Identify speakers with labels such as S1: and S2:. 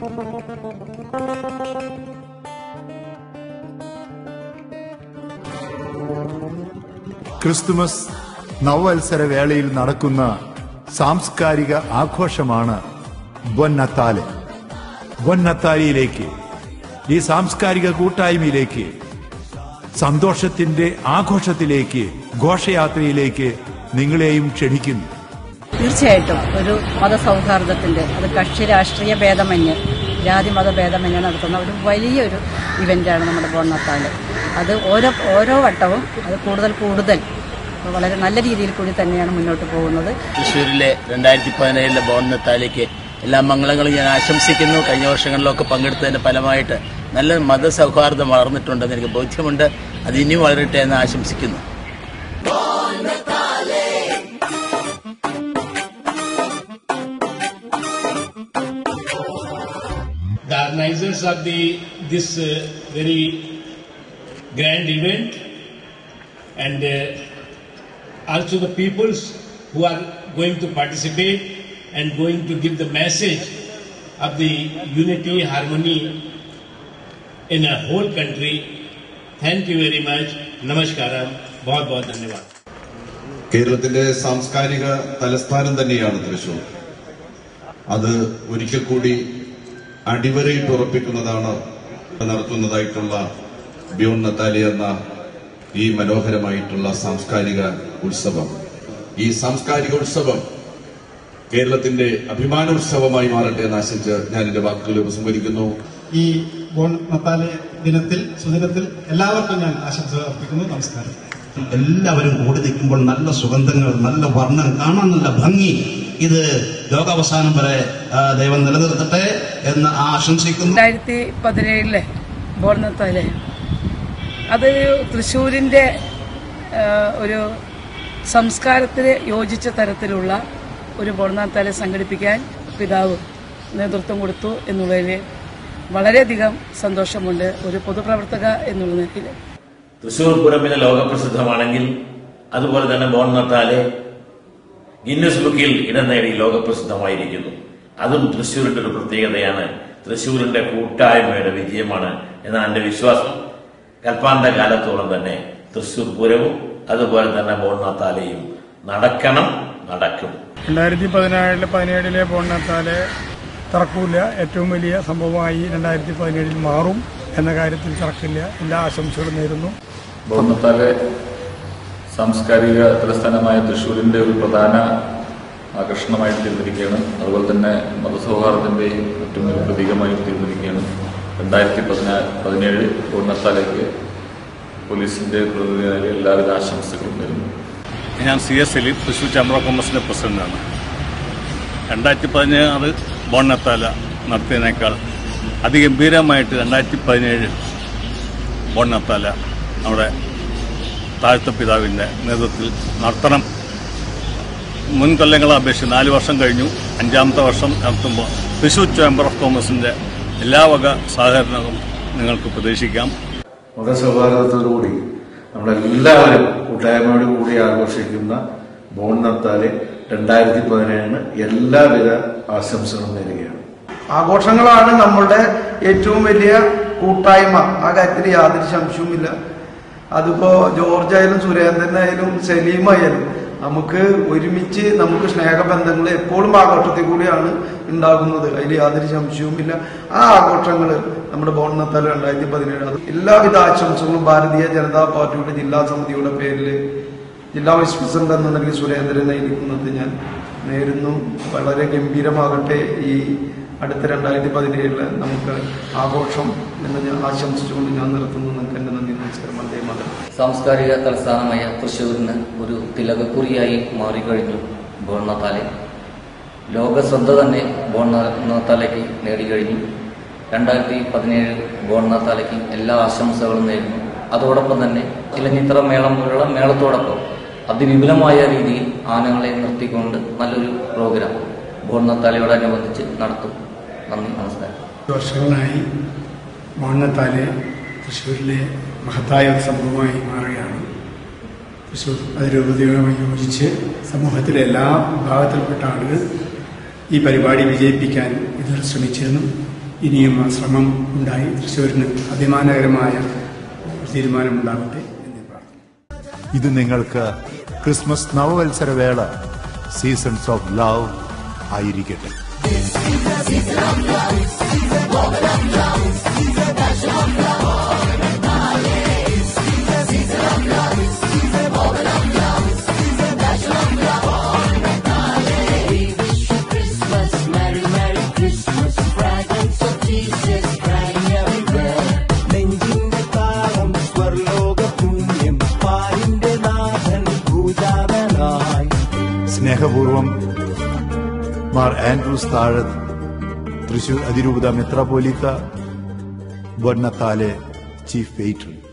S1: Christmas നവവത്സര വേളയിൽ നടക്കുന്ന സാംസ്കാരിക ആഘോഷമാണ് ബൊന്നത്താല് ബൊന്നത്താലിയിലേക്ക് ഈ സാംസ്കാരിക കൂട്ടായ്മയിലേക്ക് സന്തോഷത്തിന്റെ ആഘോഷത്തിലേക്ക് ഘോഷയാത്രയിലേക്ക് നിങ്ങളെയും ക്ഷണിക്കുന്നു
S2: തീർച്ചയായിട്ടും ഒരു മതസൗഹാർദ്ദത്തിന്റെ അത് കക്ഷി രാഷ്ട്രീയ ഭേദമന്യേ ജാതി മത ഭേദമന്യേ നടത്തുന്ന ഒരു വലിയൊരു ഇവന്റാണ് നമ്മുടെ ബോണ്ണത്താല് അത് ഓരോ ഓരോ വട്ടവും അത് കൂടുതൽ കൂടുതൽ വളരെ നല്ല രീതിയിൽ കൂടി തന്നെയാണ് മുന്നോട്ട് പോകുന്നത്
S3: തൃശ്ശൂരിലെ രണ്ടായിരത്തി പതിനേഴിലെ ബോർണത്താലേക്ക് എല്ലാ മംഗളങ്ങളും ഞാൻ ആശംസിക്കുന്നു കഴിഞ്ഞ വർഷങ്ങളിലൊക്കെ പങ്കെടുത്തതിന്റെ ഫലമായിട്ട് നല്ല മതസൗഹാർദ്ദം വളർന്നിട്ടുണ്ടെന്ന് എനിക്ക് ബോധ്യമുണ്ട് അത് ഇനിയും വളരട്ടെ എന്ന് ആശംസിക്കുന്നു
S4: the organizers of the this uh, very grand event and uh, also the peoples who are going to participate and going to give the message of the unity harmony in a whole country thank you very much namaskaram बहुत बहुत धन्यवाद
S5: കേരളത്തിന്റെ സാംസ്കാരിക തലസ്ഥാനം തന്നെയാണ് തൃശൂർ അത് ഒരിക്കൽ കൂടി അടിവരയിട്ട് ഉറപ്പിക്കുന്നതാണ് നടത്തുന്നതായിട്ടുള്ള ബ്യൂൺ നത്താലി എന്ന ഈ മനോഹരമായിട്ടുള്ള സാംസ്കാരിക ഉത്സവം ഈ സാംസ്കാരിക ഉത്സവം കേരളത്തിന്റെ അഭിമാനോത്സവമായി മാറട്ടെ എന്ന് ആശിച്ച് ഞാൻ എന്റെ വാക്കുകൾ ഉപസംഹരിക്കുന്നു
S6: ഈ ബോൺ നത്താലെ ദിനത്തിൽ സുദിനത്തിൽ എല്ലാവർക്കും ഞാൻ ആശംസകൾ അർപ്പിക്കുന്നു നമസ്കാരം
S7: എല്ലാവരും കൂടി നിൽക്കുമ്പോൾ നല്ല സുഗന്ധങ്ങൾ നല്ല വർണ്ണം കാണാൻ നല്ല ഭംഗി ഇത് ലോകാവസാനം വരെ ആ, ദൈവം നിലനിർത്തട്ടെ എന്ന് ആശംസിക്കുന്നു
S2: രണ്ടായിരത്തി പതിനേഴിലെ ബോർണത്താല് അത് തൃശ്ശൂരിൻ്റെ ഒരു സംസ്കാരത്തിന് യോജിച്ച തരത്തിലുള്ള ഒരു ബോർണത്താല് സംഘടിപ്പിക്കാൻ പിതാവ് നേതൃത്വം കൊടുത്തു എന്നുള്ളതിൽ വളരെയധികം സന്തോഷമുണ്ട് ഒരു പൊതുപ്രവർത്തക എന്നുള്ള നിലയിൽ
S8: തൃശൂർ പൂരമിന് ലോകപ്രസിദ്ധമാണെങ്കിൽ അതുപോലെ തന്നെ ബോൺ നത്താലെ ഗിന്നസ് ബുക്കിൽ ഇടം നേടി ലോകപ്രസിദ്ധമായിരിക്കുന്നു അതും തൃശ്ശൂരിന്റെ ഒരു പ്രത്യേകതയാണ് തൃശ്ശൂരിന്റെ കൂട്ടായ്മയുടെ വിജയമാണ് എന്നാണ് എന്റെ വിശ്വാസം കൽപ്പാണ്ട കാലത്തോളം തന്നെ തൃശ്ശൂർ പൂരവും അതുപോലെ തന്നെ ബോൺ നത്താലെയും നടക്കണം നടക്കും
S9: രണ്ടായിരത്തി പതിനാറിലെ പതിനേഴിലെ ബോണ്ണത്താല് തറക്കൂല ഏറ്റവും വലിയ സംഭവമായി രണ്ടായിരത്തി പതിനേഴിൽ മാറും എന്ന കാര്യത്തിൽ തർക്കമില്ല എല്ലാ ആശംസകളും നേരുന്നു
S10: ബോർണത്താലെ സാംസ്കാരിക തലസ്ഥാനമായ തൃശ്ശൂരിന്റെ ഒരു പ്രധാന ആകർഷണമായി തീർന്നിരിക്കുകയാണ് അതുപോലെ തന്നെ മതസൗഹാർദ്ദത്തിന്റെയും മറ്റും ഒരു പ്രതീകമായി തീർന്നിരിക്കുകയാണ് രണ്ടായിരത്തി പതിനാ പതിനേഴ് ബോർണത്താലേക്ക് പോലീസിന്റെ പ്രതിനിധിയായ എല്ലാവിധ ആശംസകളും നേരുന്നു
S11: ഞാൻ C S Saleem Thrissur chamber of കോമേഴ്സിന്റെ പ്രസിഡന്റാണ് രണ്ടായിരത്തി പതിനാറ് ബോണ്ണത്താല നടത്തിയതിനേക്കാൾ അതിഗംഭീരമായിട്ട് രണ്ടായിരത്തി പതിനേഴ് ബോണ്ണത്താല നമ്മുടെ താഴ്ത്ത പിതാവിൻ്റെ നേതൃത്വത്തിൽ നടത്തണം മുൻ കൊല്ലങ്ങളെ അപേക്ഷിച്ച് നാല് വർഷം കഴിഞ്ഞു അഞ്ചാമത്തെ വർഷം നടത്തുമ്പോൾ തൃശ്ശൂർ ചേംബർ ഓഫ് കോമേഴ്സിൻ്റെ എല്ലാ വക സഹകരണവും നിങ്ങൾക്ക് പ്രതീക്ഷിക്കാം
S12: മതസൗഹാർദ്ദത്തോടുകൂടി നമ്മളെല്ലാവരും കൂട്ടായ്മയോട് കൂടി ആഘോഷിക്കുന്ന ബോൺ നത്താല് രണ്ടായിരത്തി പതിനേഴിന് എല്ലാവിധ ആശംസകളും നേരുകയാണ്
S13: ആഘോഷങ്ങളാണ് നമ്മളുടെ ഏറ്റവും വലിയ കൂട്ടായ്മ ആ കാര്യത്തിൽ യാതൊരു സംശയവുമില്ല അതിപ്പോ ജോർജ് ആയാലും സുരേന്ദ്രനായാലും സലീമായാലും നമുക്ക് ഒരുമിച്ച് നമുക്ക് സ്നേഹബന്ധങ്ങൾ എപ്പോഴും ആഘോഷത്തിൽ കൂടിയാണ് ഉണ്ടാകുന്നത് അതിൽ യാതൊരു സംശയവുമില്ല ആ ആഘോഷങ്ങൾ നമ്മുടെ ബോണ്ണത്താൽ രണ്ടായിരത്തി പതിനേഴ് അത് എല്ലാവിധ ആശംസകളും ഭാരതീയ ജനതാ പാർട്ടിയുടെ ജില്ലാ സമിതിയുടെ പേരിൽ ജില്ലാ വൈസ് പ്രസിഡന്റ് എന്ന നിലയിൽ സുരേന്ദ്രനെ ഇരിക്കുന്നത് ഞാൻ നേരുന്നു വളരെ ഗംഭീരമാകട്ടെ ഈ അടുത്ത രണ്ടായിരത്തി പതിനേഴില് നമുക്ക് ആഘോഷം എന്ന് ഞാൻ ആശംസിച്ചുകൊണ്ട് ഞാൻ നിർത്തുന്നു നിങ്ങൾക്ക് എന്റെ നന്ദി നമസ്കാരം വന്ദേ മാതരം
S14: സാംസ്കാരിക തലസ്ഥാനമായ തൃശ്ശൂരിന് ഒരു തിലകക്കുറിയായി മാറിക്കഴിഞ്ഞു ബോണ്ണത്താലെ ലോകശ്രദ്ധ തന്നെ ബോണ്ണത്താലയ്ക്ക് നേടിക്കഴിഞ്ഞു രണ്ടായിരത്തി പതിനേഴ് ബോണ്ണത്താലയ്ക്ക് എല്ലാ ആശംസകളും നേരുന്നു അതോടൊപ്പം തന്നെ ചിലഞ്ഞിത്ര മേളം പോലുള്ള മേളത്തോടൊപ്പം അതിവിപുലമായ രീതിയിൽ ആനകളെ നിർത്തിക്കൊണ്ട് നല്ലൊരു പ്രോഗ്രാം ബോണ്ണത്താലയോടനുബന്ധിച്ച് നടത്തും നന്ദി നമസ്കാരം
S9: വർഷങ്ങളായി മണ്ണത്താല് തൃശ്ശൂരിലെ മഹത്തായ ഒരു സംഭവമായി മാറുകയാണ് തൃശ്ശൂർ അതിരൂപതയുമായി യോജിച്ച് സമൂഹത്തിലെ എല്ലാ വിഭാഗത്തിൽപ്പെട്ട ആളുകൾ ഈ പരിപാടി വിജയിപ്പിക്കാൻ ഇതുവരെ ശ്രമിച്ചിരുന്നു
S15: ഇനിയും ആ ശ്രമം ഉണ്ടായി തൃശ്ശൂരിന് അഭിമാനകരമായ ഒരു തീരുമാനമുണ്ടാകട്ടെ
S1: ഇത് നിങ്ങൾക്ക് ക്രിസ്മസ് നവവത്സരവേള സീസൺസ് ഓഫ് ലവ് ആയിരിക്കട്ടെ
S16: നെഞ്ചിന്റെ താളം സ്വർലോക പുണ്യം പാലിന്റെ നാഥൻ ഭൂജാതനായി
S1: സ്നേഹപൂർവം മാർ ആൻഡ്രൂസ് താഴത്ത് തൃശൂർ അതിരൂപത മെത്രാപോലിത്ത ബൊന്നത്താലെ ചീഫ് പേട്രൺ